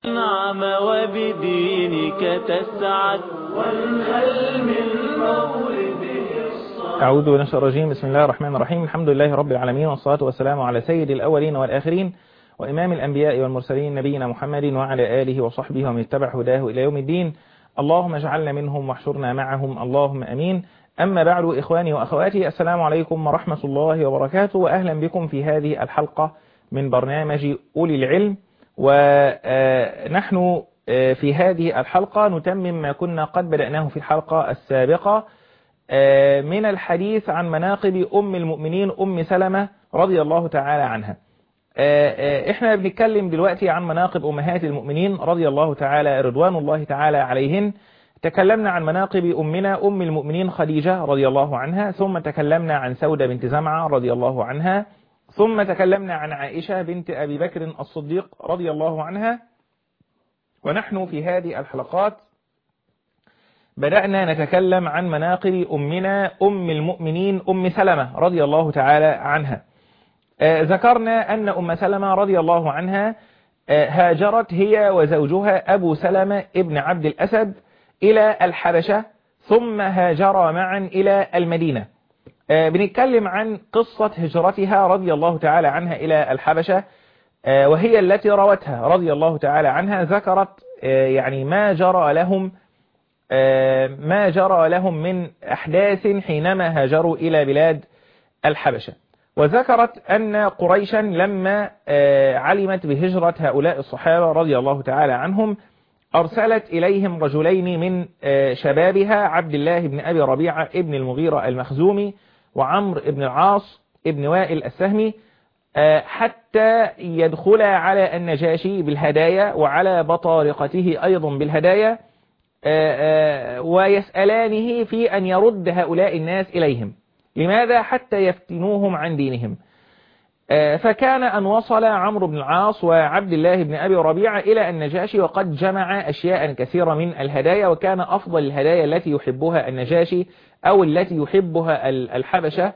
نعم وبدينك تسعد وانهل من مولده الصعد أعوذ بالله من الرجيم بسم الله الرحمن الرحيم الحمد لله رب العالمين والصلاة والسلام على سيد الأولين والآخرين وإمام الأنبياء والمرسلين نبينا محمد وعلى آله وصحبه ومن اتبع هداه إلى يوم الدين اللهم اجعلنا منهم واحشرنا معهم اللهم أمين أما بعد إخواني وأخواتي السلام عليكم ورحمة الله وبركاته وأهلا بكم في هذه الحلقة من برنامج أولي العلم ونحن في هذه الحلقة نتمم ما كنا قد بدأناه في الحلقة السابقة من الحديث عن مناقب أم المؤمنين أم سلمة رضي الله تعالى عنها احنا بنتكلم دلوقتي عن مناقب أمهات المؤمنين رضي الله تعالى رضوان الله تعالى عليهن تكلمنا عن مناقب أمنا أم المؤمنين خديجة رضي الله عنها ثم تكلمنا عن سودة بنت زمعة رضي الله عنها ثم تكلمنا عن عائشة بنت أبي بكر الصديق رضي الله عنها ونحن في هذه الحلقات بدأنا نتكلم عن مناقب أمنا أم المؤمنين أم سلمة رضي الله تعالى عنها آه ذكرنا أن أم سلمة رضي الله عنها آه هاجرت هي وزوجها أبو سلمة ابن عبد الأسد إلى الحبشة ثم هاجرا معا إلى المدينة آه بنتكلم عن قصة هجرتها رضي الله تعالى عنها إلى الحبشة وهي التي روتها رضي الله تعالى عنها ذكرت يعني ما جرى لهم ما جرى لهم من أحداث حينما هاجروا إلى بلاد الحبشة وذكرت أن قريشا لما علمت بهجرة هؤلاء الصحابة رضي الله تعالى عنهم أرسلت إليهم رجلين من شبابها عبد الله بن أبي ربيعة ابن المغيرة المخزومي وعمر بن العاص ابن وائل السهمي حتى يدخل على النجاشي بالهدايا وعلى بطارقته أيضا بالهدايا ويسألانه في أن يرد هؤلاء الناس إليهم لماذا حتى يفتنوهم عن دينهم فكان أن وصل عمرو بن العاص وعبد الله بن أبي ربيعة إلى النجاشي وقد جمع أشياء كثيرة من الهدايا وكان أفضل الهدايا التي يحبها النجاشي أو التي يحبها الحبشة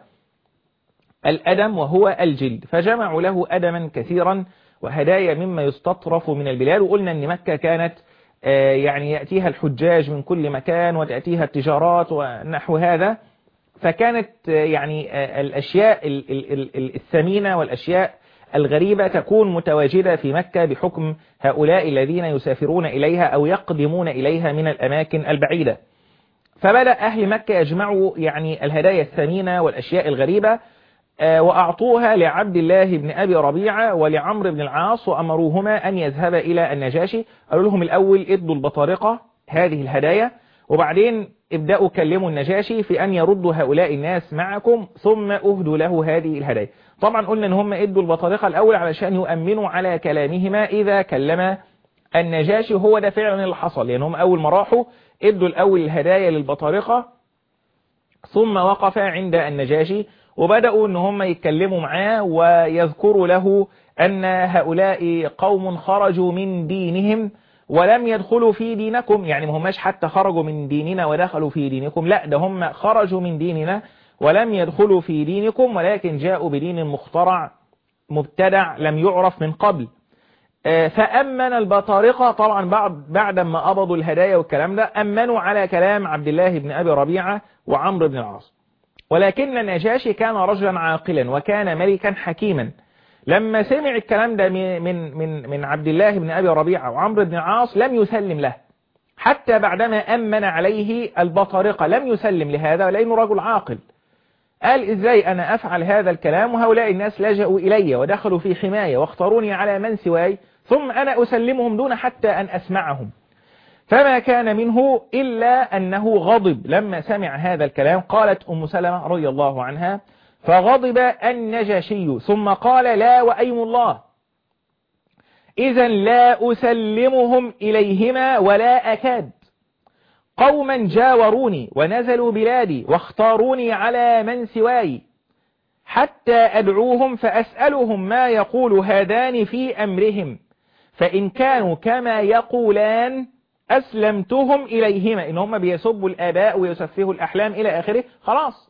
الأدم وهو الجلد فجمعوا له أدما كثيرا وهدايا مما يستطرف من البلاد وقلنا أن مكة كانت يعني يأتيها الحجاج من كل مكان وتأتيها التجارات ونحو هذا فكانت يعني الأشياء الثمينة والأشياء الغريبة تكون متواجدة في مكة بحكم هؤلاء الذين يسافرون إليها أو يقدمون إليها من الأماكن البعيدة فبدأ أهل مكة يجمعوا يعني الهدايا الثمينة والأشياء الغريبة وأعطوها لعبد الله بن أبي ربيعة ولعمر بن العاص وأمروهما أن يذهبا إلى النجاشي قالوا لهم الأول ادوا البطارقة هذه الهدايا وبعدين ابدأوا كلموا النجاشي في أن يردوا هؤلاء الناس معكم ثم أهدوا له هذه الهدايا طبعا قلنا أن هم ادوا البطارقة الأول علشان يؤمنوا على كلامهما إذا كلم النجاشي هو ده فعلا اللي حصل لأن هم أول ما راحوا ادوا الأول الهدايا للبطارقة ثم وقف عند النجاشي وبدأوا ان هم يتكلموا معاه ويذكروا له أن هؤلاء قوم خرجوا من دينهم ولم يدخلوا في دينكم يعني ما هماش حتى خرجوا من ديننا ودخلوا في دينكم لا ده هم خرجوا من ديننا ولم يدخلوا في دينكم ولكن جاءوا بدين مخترع مبتدع لم يعرف من قبل فأمن البطارقة طبعا بعد بعد ما قبضوا الهدايا والكلام ده أمنوا على كلام عبد الله بن أبي ربيعة وعمرو بن العاص ولكن النجاشي كان رجلا عاقلا وكان ملكا حكيما لما سمع الكلام ده من من من عبد الله بن أبي ربيعة وعمرو بن العاص لم يسلم له حتى بعدما أمن عليه البطارقة لم يسلم لهذا لأنه رجل عاقل قال إزاي أنا أفعل هذا الكلام وهؤلاء الناس لجأوا إلي ودخلوا في حماية واختاروني على من سواي ثم أنا أسلمهم دون حتى أن أسمعهم فما كان منه إلا أنه غضب لما سمع هذا الكلام قالت أم سلمة رضي الله عنها فغضب النجاشي ثم قال لا وأيم الله إذا لا أسلمهم إليهما ولا أكاد قوما جاوروني ونزلوا بلادي واختاروني على من سواي حتى أدعوهم فأسألهم ما يقول هذان في أمرهم فإن كانوا كما يقولان أسلمتهم إليهما إن هم بيسبوا الآباء ويسفهوا الأحلام إلى آخره خلاص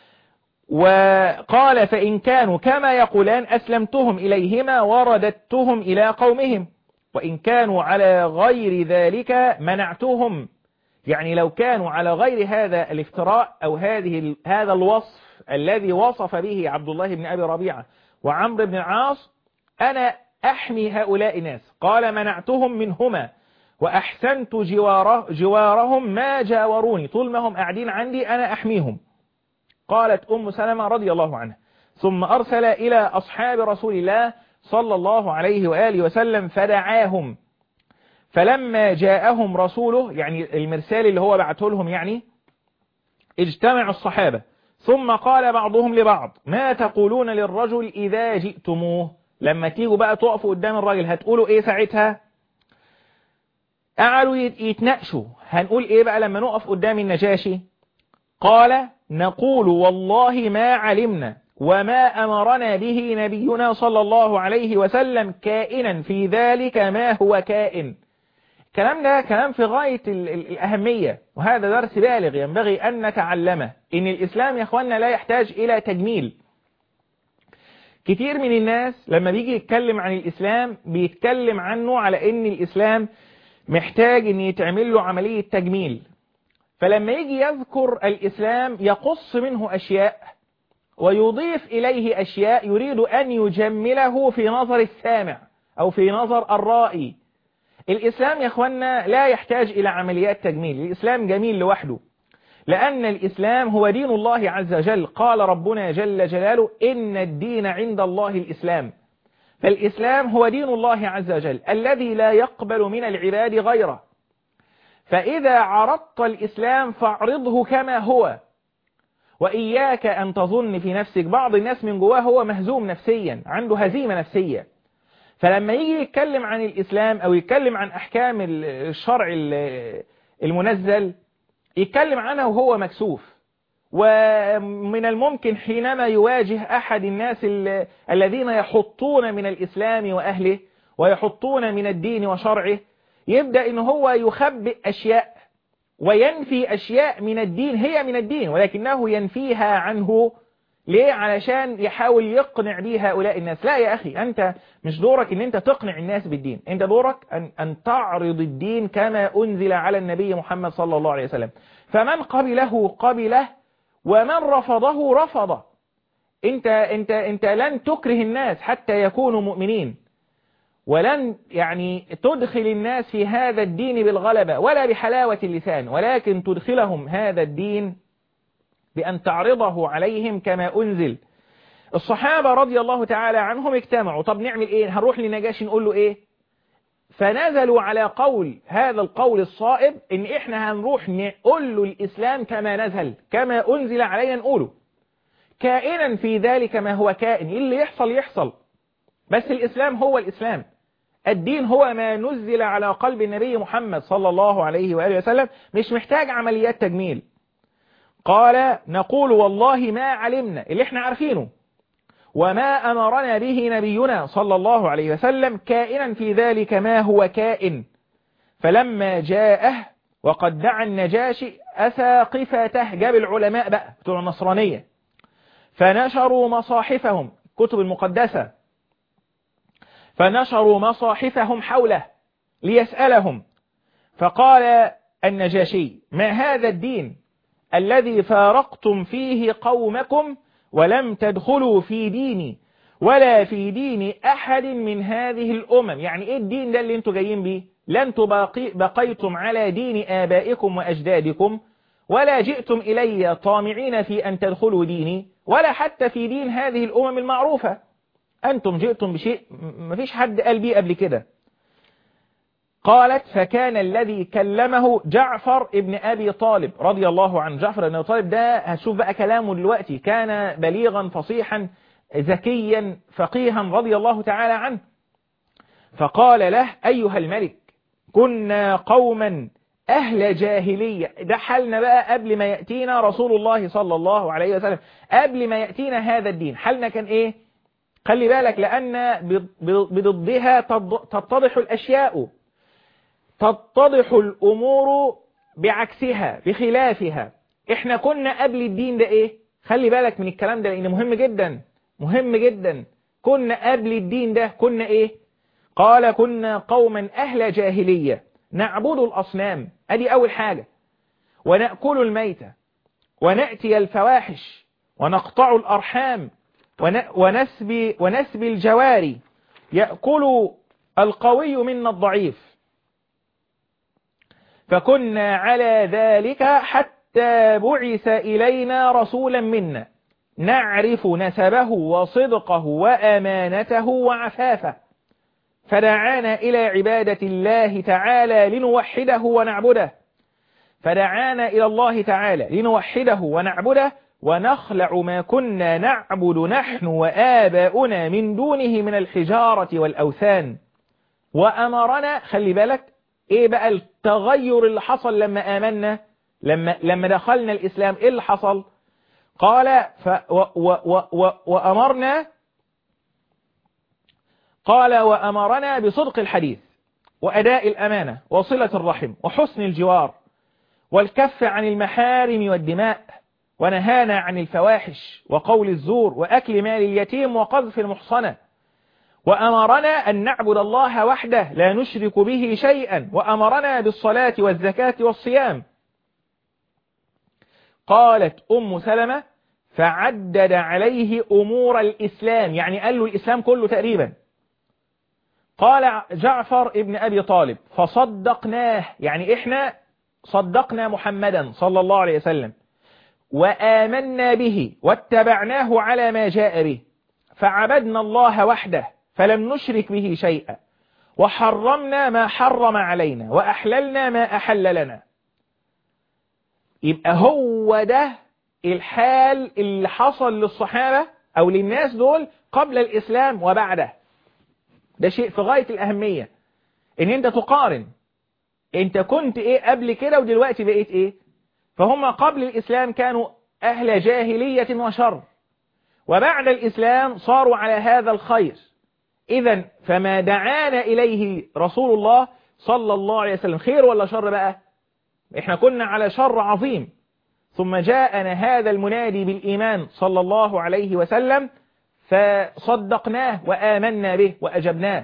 وقال فإن كانوا كما يقولان أسلمتهم إليهما ورددتهم إلى قومهم وإن كانوا على غير ذلك منعتهم يعني لو كانوا على غير هذا الافتراء أو هذه هذا الوصف الذي وصف به عبد الله بن أبي ربيعة وعمرو بن العاص أنا أحمي هؤلاء الناس قال منعتهم منهما وأحسنت جواره جوارهم ما جاوروني طول ما هم قاعدين عندي أنا أحميهم قالت أم سلمة رضي الله عنها ثم أرسل إلى أصحاب رسول الله صلى الله عليه وآله وسلم فدعاهم فلما جاءهم رسوله يعني المرسال اللي هو بعته لهم يعني اجتمع الصحابة ثم قال بعضهم لبعض ما تقولون للرجل إذا جئتموه لما تيجوا بقى تقفوا قدام الراجل هتقولوا ايه ساعتها قعدوا يتناقشوا هنقول ايه بقى لما نقف قدام النجاشي قال نقول والله ما علمنا وما أمرنا به نبينا صلى الله عليه وسلم كائنا في ذلك ما هو كائن الكلام ده كلام في غاية الأهمية وهذا درس بالغ ينبغي أن نتعلمه إن الإسلام يا أخوانا لا يحتاج إلى تجميل كتير من الناس لما بيجي يتكلم عن الإسلام بيتكلم عنه على إن الإسلام محتاج إن يتعمل له عملية تجميل فلما يجي يذكر الإسلام يقص منه أشياء ويضيف إليه أشياء يريد أن يجمله في نظر السامع أو في نظر الرائي الإسلام يا أخوانا لا يحتاج إلى عمليات تجميل الإسلام جميل لوحده لأن الإسلام هو دين الله عز وجل قال ربنا جل جلاله إن الدين عند الله الإسلام فالإسلام هو دين الله عز وجل الذي لا يقبل من العباد غيره فإذا عرضت الإسلام فاعرضه كما هو وإياك أن تظن في نفسك بعض الناس من جواه هو مهزوم نفسيا عنده هزيمة نفسية فلما يجي يتكلم عن الإسلام أو يتكلم عن أحكام الشرع المنزل يتكلم عنها وهو مكسوف ومن الممكن حينما يواجه أحد الناس الذين يحطون من الإسلام وأهله ويحطون من الدين وشرعه يبدأ إن هو يخبئ أشياء وينفي أشياء من الدين هي من الدين ولكنه ينفيها عنه ليه علشان يحاول يقنع بيه هؤلاء الناس لا يا أخي أنت مش دورك أن أنت تقنع الناس بالدين أنت دورك أن, أن تعرض الدين كما أنزل على النبي محمد صلى الله عليه وسلم فمن قبله قبله ومن رفضه رفضه أنت, أنت, أنت لن تكره الناس حتى يكونوا مؤمنين ولن يعني تدخل الناس في هذا الدين بالغلبة ولا بحلاوة اللسان ولكن تدخلهم هذا الدين بأن تعرضه عليهم كما أنزل الصحابة رضي الله تعالى عنهم اجتمعوا طب نعمل ايه هنروح لنجاشي نقول له ايه فنزلوا على قول هذا القول الصائب ان احنا هنروح نقول له الاسلام كما نزل كما انزل علينا نقوله كائنا في ذلك ما هو كائن اللي يحصل يحصل بس الاسلام هو الاسلام الدين هو ما نزل على قلب النبي محمد صلى الله عليه وآله وسلم مش محتاج عمليات تجميل قال نقول والله ما علمنا اللي احنا عارفينه وما أمرنا به نبينا صلى الله عليه وسلم كائنا في ذلك ما هو كائن فلما جاءه وقد دعا النجاشي أساقفته جاب العلماء بقى بتوع النصرانية فنشروا مصاحفهم كتب المقدسة فنشروا مصاحفهم حوله ليسألهم فقال النجاشي ما هذا الدين الذي فارقتم فيه قومكم ولم تدخلوا في ديني ولا في دين أحد من هذه الأمم يعني إيه الدين ده اللي انتوا جايين بيه لن تباقي بقيتم على دين آبائكم وأجدادكم ولا جئتم إلي طامعين في أن تدخلوا ديني ولا حتى في دين هذه الأمم المعروفة أنتم جئتم بشيء مفيش حد قال بيه قبل كده قالت فكان الذي كلمه جعفر ابن أبي طالب رضي الله عنه جعفر ابن أبي طالب ده هتشوف بقى كلامه دلوقتي كان بليغا فصيحا ذكيا فقيها رضي الله تعالى عنه فقال له أيها الملك كنا قوما أهل جاهلية ده حالنا بقى قبل ما يأتينا رسول الله صلى الله عليه وسلم قبل ما يأتينا هذا الدين حالنا كان إيه خلي بالك لأن بضدها تتضح الأشياء تتضح الأمور بعكسها بخلافها احنا كنا قبل الدين ده ايه خلي بالك من الكلام ده لأنه مهم جدا مهم جدا كنا قبل الدين ده كنا ايه قال كنا قوما أهل جاهلية نعبد الأصنام أدي أول حاجة ونأكل الميتة ونأتي الفواحش ونقطع الأرحام ونسبي, ونسبي الجواري يأكل القوي منا الضعيف فكنا على ذلك حتى بعث إلينا رسولا منا نعرف نسبه وصدقه وأمانته وعفافه فدعانا إلى عبادة الله تعالى لنوحده ونعبده فدعانا إلى الله تعالى لنوحده ونعبده ونخلع ما كنا نعبد نحن وآباؤنا من دونه من الحجارة والأوثان وأمرنا خلي بالك إيه بقى التغير اللي حصل لما آمنا لما, لما دخلنا الإسلام إيه اللي حصل قال ف و و و و وأمرنا قال وأمرنا بصدق الحديث وأداء الأمانة وصلة الرحم وحسن الجوار والكف عن المحارم والدماء ونهانا عن الفواحش وقول الزور وأكل مال اليتيم وقذف المحصنة وأمرنا أن نعبد الله وحده لا نشرك به شيئا وأمرنا بالصلاة والزكاة والصيام قالت أم سلمة فعدد عليه أمور الإسلام يعني قال له الإسلام كله تقريبا قال جعفر ابن أبي طالب فصدقناه يعني إحنا صدقنا محمدا صلى الله عليه وسلم وآمنا به واتبعناه على ما جاء به فعبدنا الله وحده فلم نشرك به شيئا وحرمنا ما حرم علينا وأحللنا ما أحل لنا يبقى هو ده الحال اللي حصل للصحابة أو للناس دول قبل الإسلام وبعده ده شيء في غاية الأهمية إن أنت تقارن أنت كنت إيه قبل كده ودلوقتي بقيت إيه فهم قبل الإسلام كانوا أهل جاهلية وشر وبعد الإسلام صاروا على هذا الخير إذا فما دعانا إليه رسول الله صلى الله عليه وسلم خير ولا شر بقى إحنا كنا على شر عظيم ثم جاءنا هذا المنادي بالإيمان صلى الله عليه وسلم فصدقناه وآمنا به وأجبناه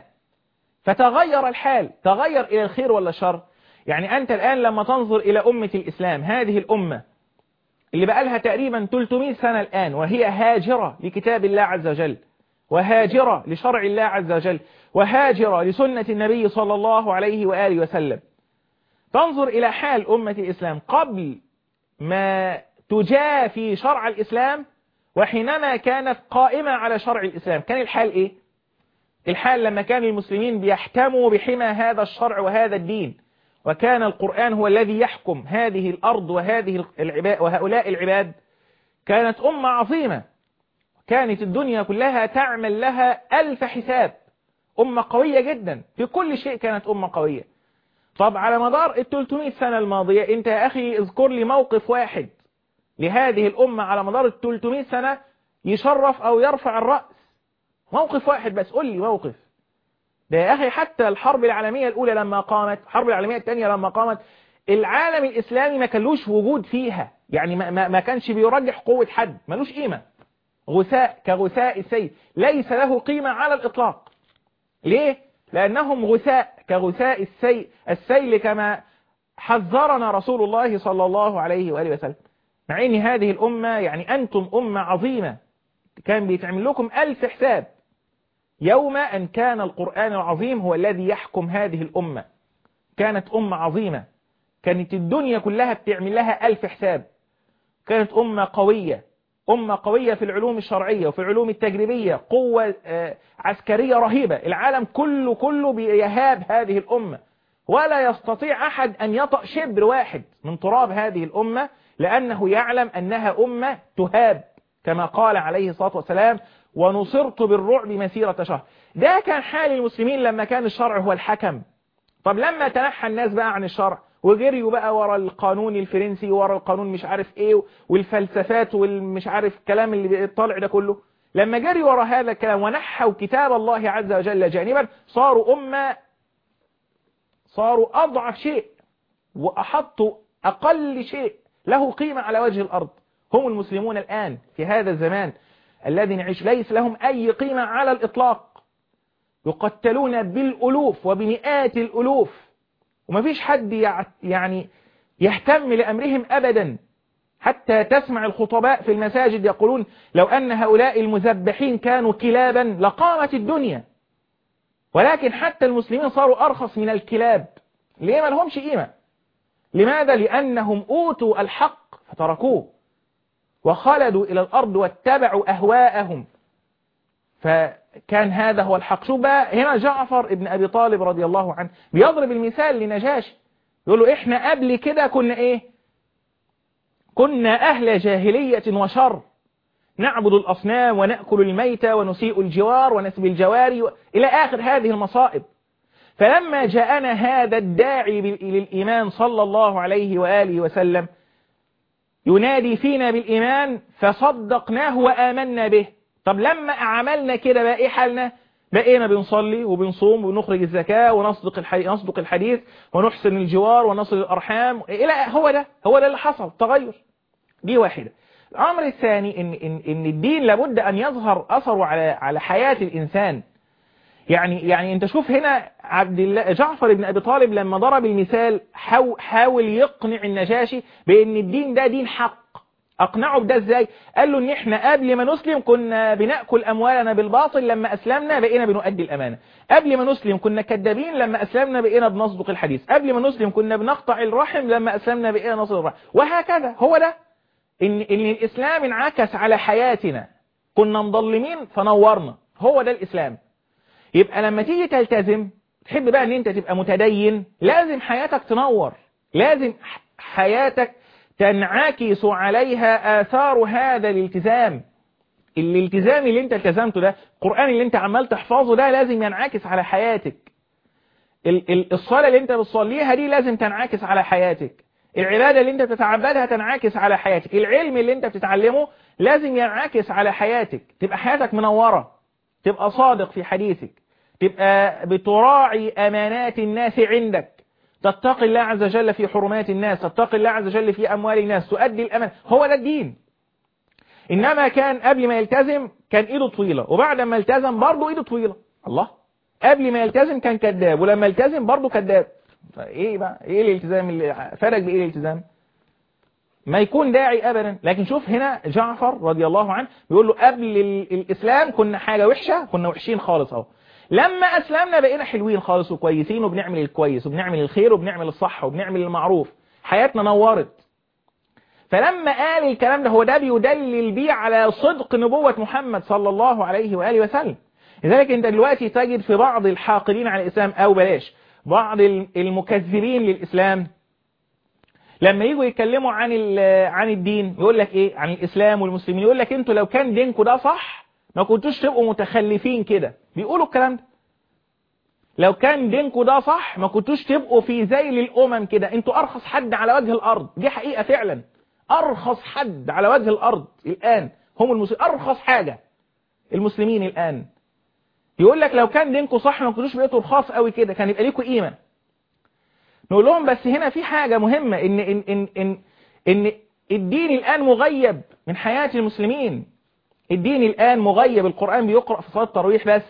فتغير الحال تغير إلى الخير ولا الشر يعني أنت الآن لما تنظر إلى أمة الإسلام هذه الأمة اللي بقى لها تقريبا 300 سنة الآن وهي هاجرة لكتاب الله عز وجل وهاجرة لشرع الله عز وجل وهاجرة لسنة النبي صلى الله عليه وآله وسلم تنظر إلى حال أمة الإسلام قبل ما تجافي شرع الإسلام وحينما كانت قائمة على شرع الإسلام كان الحال إيه؟ الحال لما كان المسلمين بيحتموا بحمى هذا الشرع وهذا الدين وكان القرآن هو الذي يحكم هذه الأرض وهذه العباد وهؤلاء العباد كانت أمة عظيمة كانت الدنيا كلها تعمل لها ألف حساب أمة قوية جدا في كل شيء كانت أمة قوية طب على مدار ال 300 سنة الماضية انت يا أخي اذكر لي موقف واحد لهذه الأمة على مدار ال 300 سنة يشرف أو يرفع الرأس موقف واحد بس قول لي موقف ده يا أخي حتى الحرب العالمية الأولى لما قامت الحرب العالمية الثانية لما قامت العالم الإسلامي ما كانلوش وجود فيها يعني ما, ما, ما كانش بيرجح قوة حد ملوش قيمة غثاء كغثاء السيل ليس له قيمة على الإطلاق ليه؟ لأنهم غثاء كغثاء السيل, السيل كما حذرنا رسول الله صلى الله عليه وآله وسلم مع ان هذه الأمة يعني أنتم أمة عظيمة كان بيتعمل لكم ألف حساب يوم أن كان القرآن العظيم هو الذي يحكم هذه الأمة كانت أمة عظيمة كانت الدنيا كلها بتعمل لها ألف حساب كانت أمة قوية أمة قوية في العلوم الشرعية وفي العلوم التجريبية قوة عسكرية رهيبة العالم كله كله بيهاب هذه الأمة ولا يستطيع أحد أن يطأ شبر واحد من تراب هذه الأمة لأنه يعلم أنها أمة تهاب كما قال عليه الصلاة والسلام ونصرت بالرعب مسيرة شهر ده كان حال المسلمين لما كان الشرع هو الحكم طب لما تنحى الناس بقى عن الشرع وجريوا بقى ورا القانون الفرنسي ورا القانون مش عارف ايه والفلسفات والمش عارف الكلام اللي طالع ده كله لما جري ورا هذا الكلام ونحوا كتاب الله عز وجل جانبا صاروا أمة صاروا أضعف شيء وأحطوا أقل شيء له قيمة على وجه الأرض هم المسلمون الآن في هذا الزمان الذي نعيش ليس لهم أي قيمة على الإطلاق يقتلون بالألوف وبمئات الألوف ومفيش حد يعني يهتم لأمرهم أبدا حتى تسمع الخطباء في المساجد يقولون لو أن هؤلاء المذبحين كانوا كلابا لقامت الدنيا ولكن حتى المسلمين صاروا أرخص من الكلاب ليه ما لهمش قيمة لماذا لأنهم أوتوا الحق فتركوه وخلدوا إلى الأرض واتبعوا أهواءهم فكان هذا هو الحق شو بقى هنا جعفر ابن أبي طالب رضي الله عنه بيضرب المثال لنجاشي يقول له إحنا قبل كده كنا إيه كنا أهل جاهلية وشر نعبد الأصنام ونأكل الميتة ونسيء الجوار ونسب الجواري و... إلى آخر هذه المصائب فلما جاءنا هذا الداعي للإيمان صلى الله عليه وآله وسلم ينادي فينا بالإيمان فصدقناه وآمنا به طب لما عملنا كده بقى إيه حالنا بقينا بنصلي وبنصوم ونخرج الزكاة ونصدق الحديث, نصدق الحديث ونحسن الجوار ونصل الأرحام إلى هو ده هو ده اللي حصل تغير دي واحدة الأمر الثاني إن, إن, إن الدين لابد أن يظهر أثره على على حياة الإنسان يعني يعني أنت شوف هنا عبد الله جعفر بن أبي طالب لما ضرب المثال حاول يقنع النجاشي بأن الدين ده دين حق أقنعه بده إزاي قال له إن إحنا قبل ما نسلم كنا بنأكل أموالنا بالباطل لما أسلمنا بقينا بنؤدي الأمانة قبل ما نسلم كنا كذابين لما أسلمنا بقينا بنصدق الحديث قبل ما نسلم كنا بنقطع الرحم لما أسلمنا بقينا نصل الرحم وهكذا هو ده إن, إن الإسلام انعكس على حياتنا كنا مظلمين فنورنا هو ده الإسلام يبقى لما تيجي تلتزم تحب بقى ان انت تبقى متدين لازم حياتك تنور لازم حياتك تنعكس عليها آثار هذا الالتزام الالتزام اللي انت التزمته ده القرآن اللي انت عمال تحفظه ده لازم ينعكس على حياتك الصلاة اللي انت بتصليها دي لازم تنعكس على حياتك العبادة اللي انت بتتعبدها تنعكس على حياتك العلم اللي انت بتتعلمه لازم ينعكس على حياتك تبقى حياتك منورة تبقى صادق في حديثك تبقى بتراعي أمانات الناس عندك تتقي الله عز وجل في حرمات الناس تتقي الله عز وجل في أموال الناس تؤدي الأمان هو ده الدين إنما كان قبل ما يلتزم كان إيده طويلة وبعد ما التزم برضه إيده طويلة الله قبل ما يلتزم كان كذاب ولما التزم برضه كذاب فايه بقى ايه الالتزام اللي فرق بايه الالتزام ما يكون داعي ابدا لكن شوف هنا جعفر رضي الله عنه بيقول له قبل الاسلام كنا حاجة وحشة كنا وحشين خالص اهو لما اسلمنا بقينا حلوين خالص وكويسين وبنعمل الكويس وبنعمل الخير وبنعمل الصح وبنعمل المعروف حياتنا نورت فلما قال الكلام ده هو ده بيدلل بيه على صدق نبوة محمد صلى الله عليه وآله وسلم لذلك انت دلوقتي تجد في بعض الحاقدين على الإسلام أو بلاش بعض المكذبين للإسلام لما يجوا يتكلموا عن عن الدين يقول لك ايه عن الإسلام والمسلمين يقول لك انتوا لو كان دينكم ده صح ما كنتوش تبقوا متخلفين كده بيقولوا الكلام ده لو كان دينكم ده صح ما كنتوش تبقوا في ذيل الأمم كده انتوا أرخص حد على وجه الأرض دي حقيقة فعلا أرخص حد على وجه الأرض الآن هم المسلمين أرخص حاجة المسلمين الآن يقول لك لو كان دينكم صح ما كنتوش بقيتوا رخاص قوي كده كان يبقى ليكوا قيمة نقول لهم بس هنا في حاجة مهمة إن, إن, إن, إن, إن الدين الآن مغيب من حياة المسلمين الدين الآن مغيب القرآن بيقرأ في صلاة التراويح بس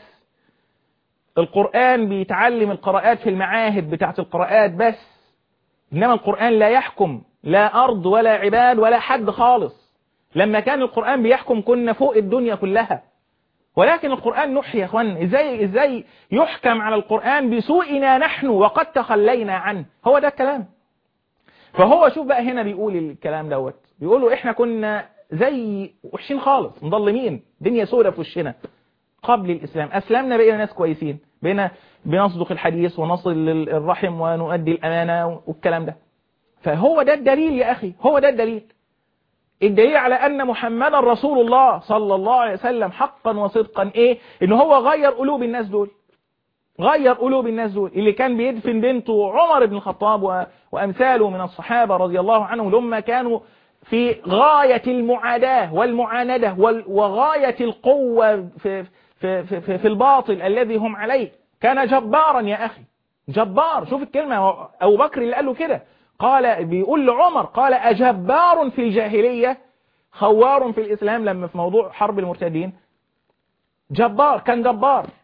القرآن بيتعلم القراءات في المعاهد بتاعت القراءات بس إنما القرآن لا يحكم لا أرض ولا عباد ولا حد خالص لما كان القرآن بيحكم كنا فوق الدنيا كلها ولكن القرآن نحي يا اخوان ازاي ازاي يحكم على القرآن بسوءنا نحن وقد تخلينا عنه هو ده الكلام فهو شوف بقى هنا بيقول الكلام دوت بيقولوا احنا كنا زي وحشين خالص مظلمين دنيا سودة في وشنا قبل الإسلام أسلمنا بقينا ناس كويسين بقينا بنصدق الحديث ونصل الرحم ونؤدي الأمانة والكلام ده فهو ده الدليل يا أخي هو ده الدليل الدليل على أن محمدا رسول الله صلى الله عليه وسلم حقا وصدقا إيه إن هو غير قلوب الناس دول غير قلوب الناس دول اللي كان بيدفن بنته عمر بن الخطاب وأمثاله من الصحابة رضي الله عنهم لما كانوا في غاية المعاداة والمعاندة وغاية القوة في, في, في, في, في الباطل الذي هم عليه كان جبارا يا أخي جبار شوف الكلمة أبو بكر اللي قال له كده قال بيقول لعمر قال أجبار في الجاهلية خوار في الإسلام لما في موضوع حرب المرتدين جبار كان جبار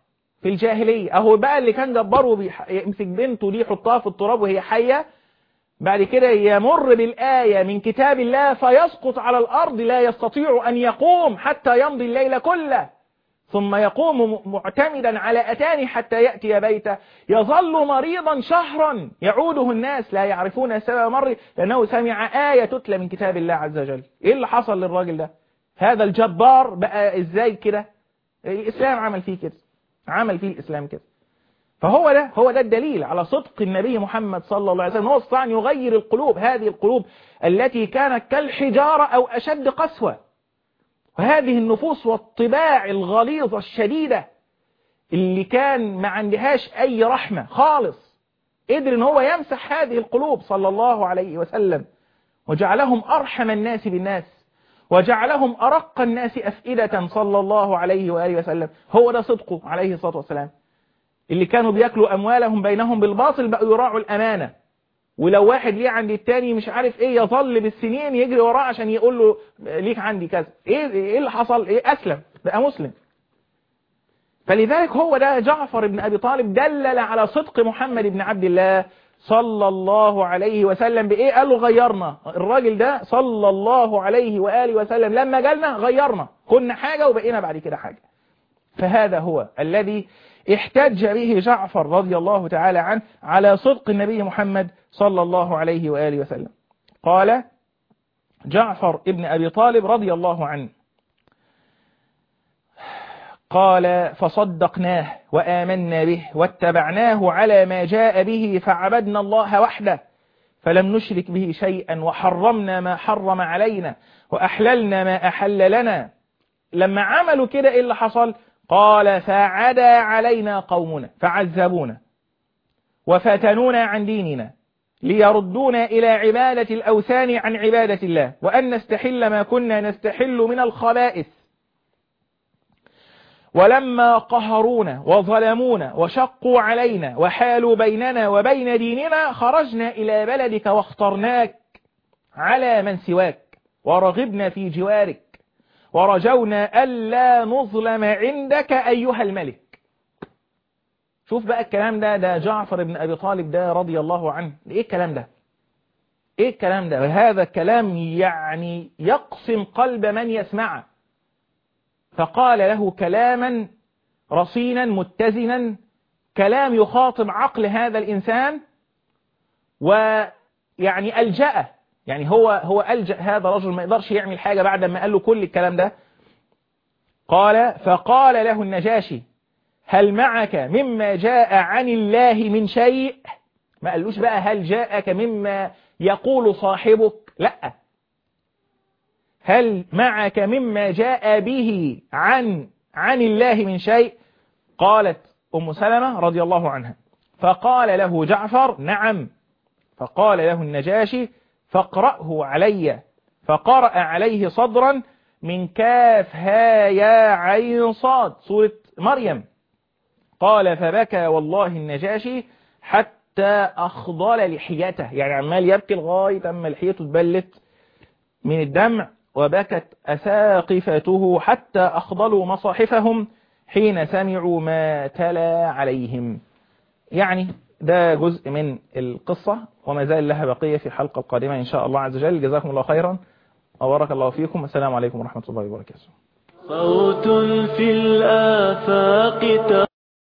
في الجاهلية اهو بقى اللي كان جبار ويمسك بنته دي يحطها في التراب وهي حية بعد كده يمر بالآية من كتاب الله فيسقط على الأرض لا يستطيع أن يقوم حتى يمضي الليل كله ثم يقوم معتمدا على أتاني حتى يأتي بيته يظل مريضا شهرا يعوده الناس لا يعرفون سبب مره لأنه سمع آية تتلى من كتاب الله عز وجل إيه اللي حصل للراجل ده هذا الجبار بقى إزاي كده الإسلام عمل فيه كده عمل فيه الإسلام كده فهو ده هو ده الدليل على صدق النبي محمد صلى الله عليه وسلم هو استطاع أن يغير القلوب هذه القلوب التي كانت كالحجارة أو أشد قسوة وهذه النفوس والطباع الغليظة الشديدة اللي كان ما عندهاش أي رحمة خالص قدر ان هو يمسح هذه القلوب صلى الله عليه وسلم وجعلهم أرحم الناس بالناس وجعلهم أرق الناس أفئدة صلى الله عليه وآله وسلم هو ده صدقه عليه الصلاة والسلام اللي كانوا بياكلوا أموالهم بينهم بالباطل بقوا يراعوا الأمانة ولو واحد ليه عند التاني مش عارف ايه يظل بالسنين يجري وراه عشان يقول له ليك عندي كذا ايه ايه اللي حصل ايه اسلم بقى مسلم فلذلك هو ده جعفر بن ابي طالب دلل على صدق محمد بن عبد الله صلى الله عليه وسلم بايه قال له غيرنا الراجل ده صلى الله عليه واله وسلم لما جالنا غيرنا كنا حاجه وبقينا بعد كده حاجه فهذا هو الذي احتج به جعفر رضي الله تعالى عنه على صدق النبي محمد صلى الله عليه وآله وسلم قال جعفر ابن أبي طالب رضي الله عنه قال فصدقناه وآمنا به واتبعناه على ما جاء به فعبدنا الله وحده فلم نشرك به شيئا وحرمنا ما حرم علينا وأحللنا ما أحل لنا لما عملوا كده إيه اللي حصل قال فعدا علينا قومنا فعذبونا وفتنونا عن ديننا ليردونا إلى عبادة الأوثان عن عبادة الله وأن نستحل ما كنا نستحل من الخبائث ولما قهرونا وظلمونا وشقوا علينا وحالوا بيننا وبين ديننا خرجنا إلى بلدك واخترناك على من سواك ورغبنا في جوارك ورجونا ألا نظلم عندك أيها الملك شوف بقى الكلام ده ده جعفر بن أبي طالب ده رضي الله عنه إيه الكلام ده إيه الكلام ده وهذا الكلام يعني يقسم قلب من يسمعه فقال له كلاما رصينا متزنا كلام يخاطب عقل هذا الإنسان ويعني ألجأه يعني هو هو ألجأ هذا الرجل ما يقدرش يعمل حاجة بعد ما قال له كل الكلام ده قال فقال له النجاشي هل معك مما جاء عن الله من شيء ما قالوش بقى هل جاءك مما يقول صاحبك لا هل معك مما جاء به عن عن الله من شيء قالت أم سلمة رضي الله عنها فقال له جعفر نعم فقال له النجاشي فاقرأه علي فقرأ عليه صدرا من كاف ها يا عين صاد سورة مريم قال فبكى والله النجاشي حتى أخضل لحيته يعني عمال يبكي لغاية أما لحيته تبلت من الدمع وبكت أساقفته حتى أخضلوا مصاحفهم حين سمعوا ما تلا عليهم يعني ده جزء من القصة وما زال لها بقية في الحلقة القادمة إن شاء الله عز وجل جزاكم الله خيرا وبارك الله فيكم السلام عليكم ورحمة الله وبركاته صوت في الآفاق